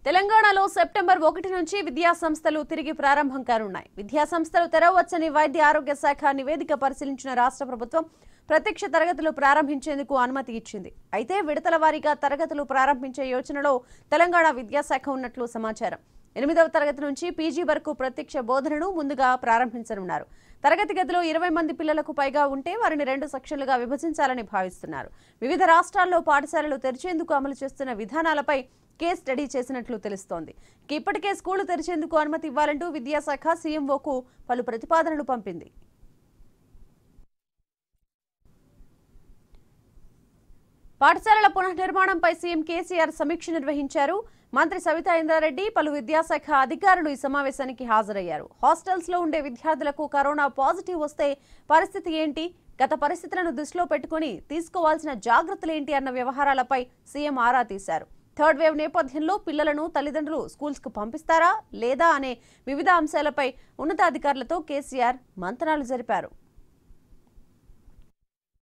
తెలంగాణలో సెప్టెంబర్ ఒకటి నుంచి విద్యా సంస్థలు తిరిగి ప్రారంభం కానున్నాయి విద్యా సంస్థలు తెరవచ్చని వైద్య ఆరోగ్య శాఖ నివేదిక పరిశీలించిన రాష్ట్ర ప్రభుత్వం ప్రత్యక్ష తరగతులు ప్రారంభించేందుకు అనుమతి ఇచ్చింది అయితే విడతల వారీగా తరగతులు ప్రారంభించే యోచనలో తెలంగాణ విద్యాశాఖ ఉన్నట్లు సమాచారం ఎనిమిదవ తరగతి నుంచి పీజీ వరకు ప్రత్యక్ష బోధనను ముందుగా ప్రారంభించనున్నారు తరగతి గదిలో ఇరవై మంది పిల్లలకు పైగా ఉంటే వారిని రెండు సెక్షన్లుగా విభజించాలని భావిస్తున్నారు వివిధ రాష్ట్రాల్లో పాఠశాలలు తెరిచేందుకు అమలు చేస్తున్న విధానాలపై కేస్ స్టడీ చేసినట్లు తెలుస్తోంది ఇక ఇప్పటికే స్కూళ్లు తెరిచేందుకు అనుమతి ఇవ్వాలంటూ విద్యాశాఖ సీఎంఓకు పలు ప్రతిపాదనలు పంపింది పాఠశాలల పునర్నిర్మాణంపై సీఎం కేసీఆర్ సమీక్ష నిర్వహించారు మంత్రి సవితా ఇంద్రారెడ్డి పలు విద్యాశాఖ అధికారులు ఈ సమావేశానికి హాజరయ్యారు హాస్టల్స్ లో ఉండే విద్యార్థులకు కరోనా పాజిటివ్ వస్తే పరిస్థితి ఏంటి గత పరిస్థితులను దృష్టిలో పెట్టుకుని తీసుకోవాల్సిన జాగ్రత్తలు ఏంటి అన్న వ్యవహారాలపై సీఎం ఆరా తీశారు థర్డ్ వేవ్ నేపథ్యంలో పిల్లలను తల్లిదండ్రులు స్కూల్స్ కు పంపిస్తారా లేదా అనే వివిధ అంశాలపై ఉన్నతాధికారులతో కేసీఆర్ మంతనాలు జరిపారు